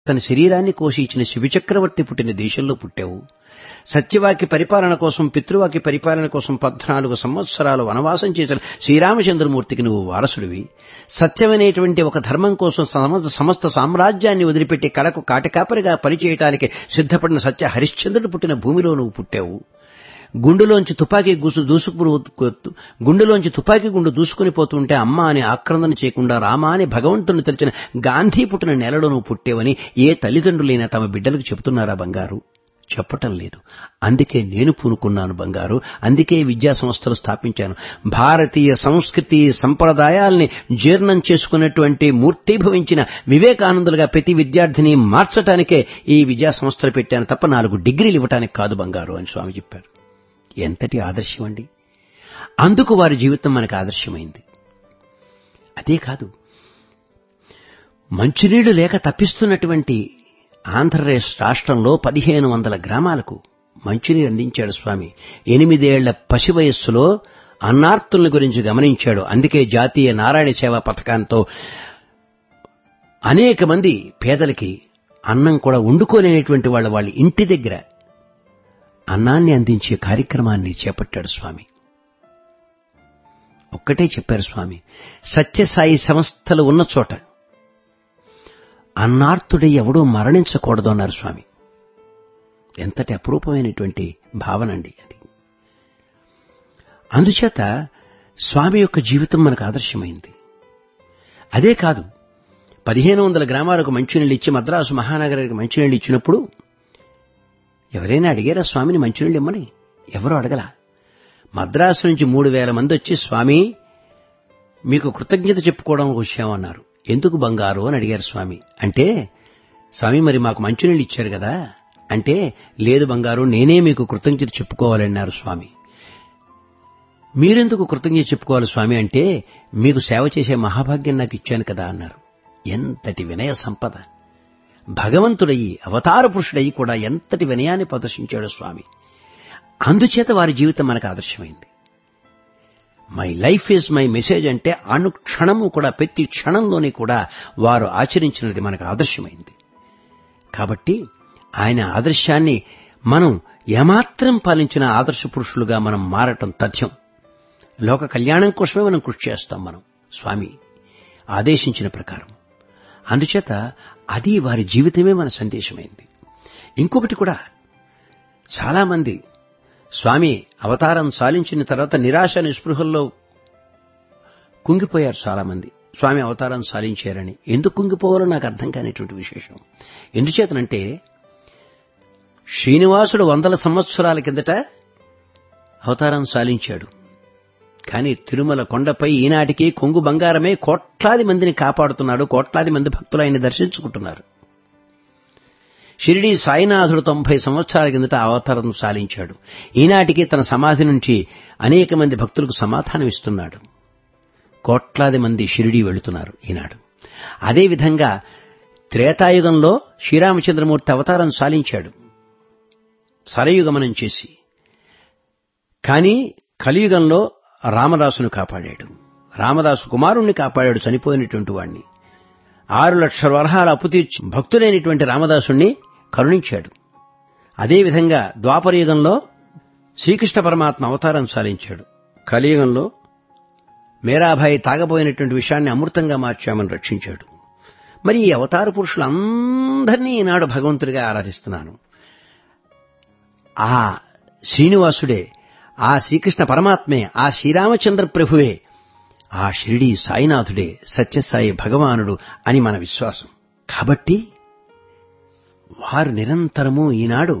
తన శరీరాన్ని కోసి ఇచ్చిన శివచక్రవర్తి పుట్టిన దేశంలో పుట్టావు సత్యవాక్య పరిపాలన కోసం పితృవాక్య పరిపాలన కోసం పద్నాలుగు సంవత్సరాలు వనవాసం చేసిన శ్రీరామచంద్రమూర్తికి నువ్వు వారసుడివి సత్యమనేటువంటి ఒక ధర్మం కోసం సమస్త సమస్త సామ్రాజ్యాన్ని వదిలిపెట్టి కడకు కాటికాపరిగా పనిచేయటానికి సిద్ధపడిన సత్య హరిశ్చంద్రుడు పుట్టిన భూమిలో నువ్వు పుట్టావు గుండెలోంచి తుపాకీ గుసు దూసుకు గుండెలోంచి తుపాకీ గుండు దూసుకుని పోతుంటే అమ్మ అని ఆక్రందన చేయకుండా రామ అని భగవంతుని తెలిసిన గాంధీ పుట్టిన నెలలో నువ్వు పుట్టేవని ఏ తల్లిదండ్రులైనా తమ బిడ్డలకు చెబుతున్నారా బంగారు చెప్పటం లేదు అందుకే నేను పూనుకున్నాను బంగారు అందుకే విద్యా సంస్థలు స్థాపించాను భారతీయ సంస్కృతి సంప్రదాయాల్ని జీర్ణం చేసుకున్నటువంటి మూర్తిభవించిన వివేకానందులుగా ప్రతి విద్యార్థిని మార్చటానికే ఈ విద్యా సంస్థలు పెట్టాను తప్ప నాలుగు డిగ్రీలు ఇవ్వటానికి కాదు బంగారు అని స్వామి చెప్పారు ఎంతటి ఆదర్శం అండి అందుకు వారి జీవితం మనకు ఆదర్శమైంది అదే కాదు మంచినీళ్లు లేక తప్పిస్తున్నటువంటి ఆంధ్రప్రదేశ్ రాష్ట్రంలో పదిహేను వందల గ్రామాలకు మంచినీరు అందించాడు స్వామి ఎనిమిదేళ్ల పసి వయస్సులో అన్నార్తుల్ని గురించి గమనించాడు అందుకే జాతీయ నారాయణ సేవా పథకంతో అనేక మంది పేదలకి అన్నం కూడా వండుకోలేనటువంటి వాళ్ళ వాళ్ళ ఇంటి దగ్గర అన్నాన్ని అందించే కార్యక్రమాన్ని చేపట్టాడు స్వామి ఒక్కటే చెప్పారు స్వామి సత్యసాయి సంస్థలు ఉన్న చోట అన్నార్తుడై ఎవడూ మరణించకూడదు అన్నారు స్వామి ఎంతటి అపురూపమైనటువంటి భావనండి అది అందుచేత స్వామి యొక్క జీవితం మనకు ఆదర్శమైంది అదే కాదు పదిహేను వందల గ్రామాలకు మంచినీళ్ళు ఇచ్చి మద్రాసు మహానగరానికి మంచినీళ్ళు ఇచ్చినప్పుడు ఎవరైనా అడిగారా స్వామిని మంచినీళ్ళు ఇమ్మని ఎవరూ అడగల మద్రాసు నుంచి మూడు వేల మంది వచ్చి స్వామి మీకు కృతజ్ఞత చెప్పుకోవడం వచ్చామన్నారు ఎందుకు బంగారు అని అడిగారు స్వామి అంటే స్వామి మరి మాకు మంచినీళ్ళు ఇచ్చారు కదా అంటే లేదు బంగారు నేనే మీకు కృతజ్ఞత చెప్పుకోవాలన్నారు స్వామి మీరెందుకు కృతజ్ఞత చెప్పుకోవాలి స్వామి అంటే మీకు సేవ చేసే మహాభాగ్యం నాకు ఇచ్చాను కదా అన్నారు ఎంతటి వినయ సంపద భగవంతుడయి అవతార పురుషుడయి కూడా ఎంతటి వినయాన్ని ప్రదర్శించాడు స్వామి అందుచేత వారి జీవితం మనకు ఆదర్శమైంది my life is my message అంటే అనుక్షణము కూడా ప్రతి క్షణంలోని కూడా వారు ఆచరించినది మనకు ఆదర్శమైంది కాబట్టి ఆయన ఆదర్శాన్ని మనం ఏమాత్రం పాలించిన ఆదర్శ పురుషులుగా మనం మారటం తథ్యం లోక కళ్యాణం కోసమే మనం కృషి చేస్తాం మనం స్వామి ఆదేశించిన ప్రకారం అందుచేత అది వారి జీవితమే మన సందేశమైంది ఇంకొకటి కూడా చాలామంది స్వామి అవతారం సాలించిన తర్వాత నిరాశ నిస్పృహల్లో కుంగిపోయారు చాలామంది స్వామి అవతారం సాలించారని ఎందుకు కుంగిపోవాలో నాకు అర్థం కానిటువంటి విశేషం ఎందుచేతనంటే శ్రీనివాసుడు వందల సంవత్సరాల కిందట అవతారం సాలించాడు కానీ తిరుమల కొండపై ఈనాటికి కొంగు బంగారమే కోట్లాది మందిని కాపాడుతున్నాడు కోట్లాది మంది భక్తులు ఆయన దర్శించుకుంటున్నారు షిరిడి సాయినాథుడు తొంభై సంవత్సరాల కిందట అవతారం సాలించాడు ఈనాటికి తన సమాధి నుంచి అనేక మంది భక్తులకు సమాధానం ఇస్తున్నాడు కోట్లాది మంది షిరిడి వెళుతున్నారు ఈనాడు అదేవిధంగా త్రేతాయుగంలో శ్రీరామచంద్రమూర్తి అవతారం సాలించాడు సరయుగమనం చేసి కానీ కలియుగంలో రామదాసును కాపాడాడు రామదాసు కుమారుణ్ణి కాపాడాడు చనిపోయినటువంటి వాణ్ణి ఆరు లక్షల వరహాల అప్పు తీర్చి భక్తులైనటువంటి రామదాసుణ్ణి కరుణించాడు అదేవిధంగా ద్వాపరయుగంలో శ్రీకృష్ణ పరమాత్మ అవతారం సాలించాడు కలియుగంలో మేరాభాయి తాగబోయినటువంటి విషయాన్ని అమృతంగా మార్చామని రక్షించాడు మరి ఈ అవతార పురుషులందరినీ ఈనాడు భగవంతుడిగా ఆరాధిస్తున్నాను ఆ శ్రీనివాసుడే ఆ శ్రీకృష్ణ పరమాత్మే ఆ శ్రీరామచంద్ర ప్రభువే ఆ షిరిడి సాయినాథుడే సత్యసాయి భగవానుడు అని మన విశ్వాసం కాబట్టి వారు నిరంతరము ఈనాడు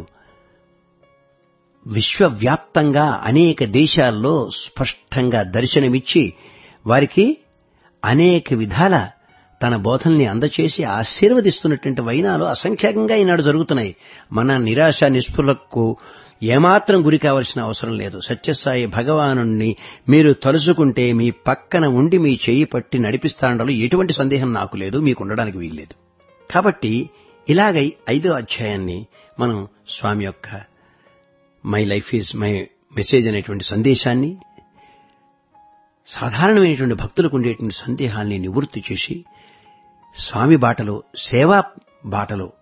విశ్వవ్యాప్తంగా అనేక దేశాల్లో స్పష్టంగా దర్శనమిచ్చి వారికి అనేక విధాల తన బోధల్ని అందచేసి ఆశీర్వదిస్తున్నటువంటి వైనాలు అసంఖ్యాకంగా ఈనాడు జరుగుతున్నాయి మన నిరాశ నిస్పృహలకు ఏమాత్రం గురి కావలసిన అవసరం లేదు సత్యసాయి భగవాను మీరు తలుచుకుంటే మీ పక్కన ఉండి మీ చేయి పట్టి నడిపిస్తాండలో ఎటువంటి సందేహం నాకు లేదు మీకు ఉండడానికి వీల్లేదు కాబట్టి ఇలాగై ఐదో అధ్యాయాన్ని మనం స్వామి యొక్క my life is my message అనేటువంటి సందేశాన్ని సాధారణమైనటువంటి భక్తులకు ఉండేటువంటి సందేహాల్ని నివృత్తి చేసి స్వామి బాటలో సేవా బాటలో